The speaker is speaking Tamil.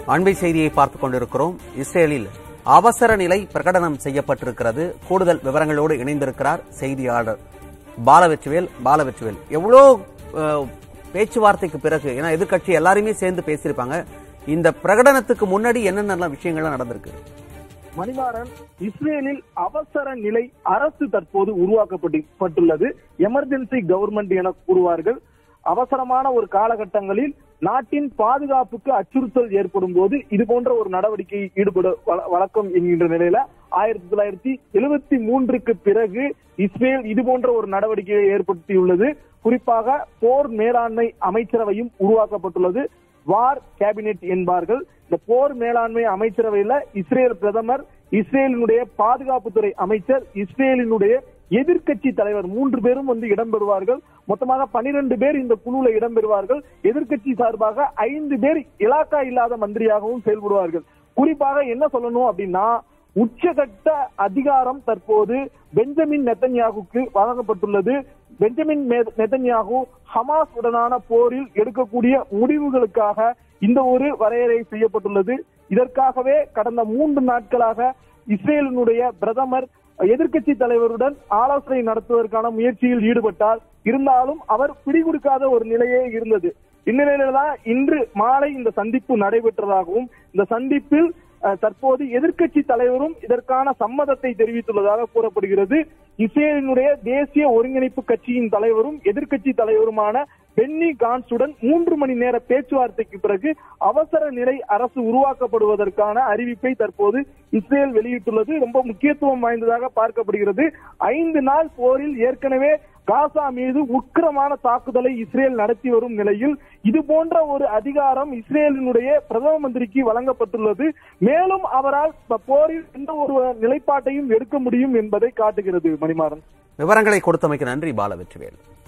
அண்மை செய்தியை பார்த்துக் கொண்டிருக்கிறோம் இஸ்ரேலில் அவசர நிலை பிரகடனம் செய்யப்பட்டிருக்கிறது கூடுதல் விவரங்களோடு இணைந்திருக்கிறார் செய்தியாளர் பாலவெச்சுவேல் பாலவெச்சுவேல் எவ்வளோ அஹ், பேச்சுவார்த்தைக்கு பிறகு ஏன்னா எதிர்க்கட்சி எல்லாருமே சேர்ந்து பேசியிருப்பாங்க இந்த பிரகடனத்துக்கு முன்னாடி என்னென்ன விஷயங்கள்லாம் நடந்திருக்கு மணிமாறன் இஸ்ரேலில் அவசர நிலை அரசு தற்போது உருவாக்கப்பட்டுள்ளது எமர்ஜென்சி கவர்மெண்ட் என கூறுவார்கள் அவசரமான ஒரு காலகட்டங்களில் நாட்டின் பாதுகாப்புக்கு அச்சுறுத்தல் ஏற்படும் போது இது போன்ற ஒரு நடவடிக்கை ஈடுபட வழ- வழக்கம் என்கின்ற நிலையில ஆயிரத்தி தொள்ளாயிரத்தி எழுபத்தி மூன்றுக்கு பிறகு இஸ்ரேல் இது போன்ற ஒரு நடவடிக்கையை ஏற்படுத்தியுள்ளது குறிப்பாக போர் மேலாண்மை அமைச்சரவையும் உருவாக்கப்பட்டுள்ளது வார் கேபினெட் என்பார்கள் இந்த போர் மேலாண்மை அமைச்சரவையில இஸ்ரேல் பிரதமர் இஸ்ரேலினுடைய பாதுகாப்புத்துறை அமைச்சர் இஸ்ரேலினுடைய எதிர்க்கட்சி தலைவர் மூன்று பேரும் வந்து இடம்பெறுவார்கள் மொத்தமாக பனிரெண்டு பேர் இந்த குழுல இடம்பெறுவார்கள் எதிர்க்கட்சி சார்பாக ஐந்து பேர் இலாக்கா இல்லாத மந்திரியாகவும் செயல்படுவார்கள் குறிப்பாக என்ன சொல்லணும் அப்படின்னா உச்சகட்ட அதிகாரம் தற்போது பெஞ்சமின் நெத்தன்யாகுக்கு வழங்கப்பட்டுள்ளது பெஞ்சமின் மே- நெத்தன்யாகு ஹமாஸ் உடனான போரில் எடுக்கக்கூடிய முடிவுகளுக்காக இந்த ஒரு வரையறை செய்யப்பட்டுள்ளது இதற்காகவே கடந்த மூன்று நாட்களாக இஸ்ரேலினுடைய பிரதமர் எதிர்க்கட்சி தலைவருடன் ஆலோசனை நடத்துவதற்கான முயற்சியில் ஈடுபட்டார் இருந்தாலும் அவர் பிடிகொடுக்காத ஒரு நிலையே இருந்தது இந்நிலையில்தான் இன்று மாலை இந்த சந்திப்பு நடைபெற்றதாகவும் இந்த சந்திப்பில் அஹ், தற்போது எதிர்க்கட்சி தலைவரும் இதற்கான சம்மதத்தை தெரிவித்துள்ளதாக கூறப்படுகிறது இஸ்ரேலினுடைய தேசிய ஒருங்கிணைப்பு கட்சியின் தலைவரும் எதிர்க்கட்சி தலைவருமான பென்னி கான்ஸுடன் மூன்று மணி நேர பேச்சுவார்த்தைக்கு பிறகு அவசர நிலை அரசு உருவாக்கப்படுவதற்கான அறிவிப்பை தற்போது இஸ்ரேல் வெளியிட்டுள்ளது ரொம்ப முக்கியத்துவம் வாய்ந்ததாக பார்க்கப்படுகிறது ஐந்து நாள் போரில் ஏற்கனவே காசா மீது உக்கிரமான தாக்குதலை இஸ்ரேல் நடத்தி வரும் நிலையில் இது போன்ற ஒரு அதிகாரம் இஸ்ரேலினுடைய பிரதம மந்திரிக்கு வழங்கப்பட்டுள்ளது மேலும் அவரால் போரில் எந்த ஒரு நிலைப்பாட்டையும் எடுக்க முடியும் என்பதை காட்டுகிறது மணிமாறன் விவரங்களை கொடுத்தமைக்கு நன்றி பாலவெச்சுவேல்